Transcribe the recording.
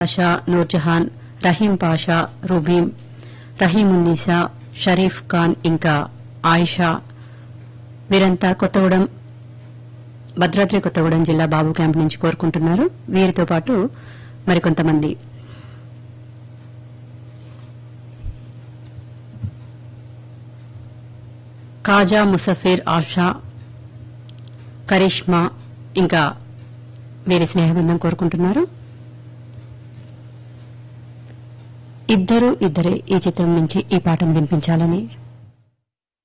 పాషా నూర్జహాన్ రహీం పాషా రుబీం రహీమున్నీసా షరీఫ్ ఖాన్ ఇంకా ఆయిషా వీరంతా కొత్తగూడెం భద్రాద్రి కొత్తగూడెం జిల్లా బాబు క్యాంప్ నుంచి కోరుకుంటున్నారు వీరితో పాటు మరికొంతమంది కాజా ముసఫిర్ ఆషా కరిష్మా ఇంకా వీరి స్నేహబంధం కోరుకుంటున్నారు ఇద్దరు ఇద్దరే ఈ చిత్రం నుంచి ఈ పాటను వినిపించాలని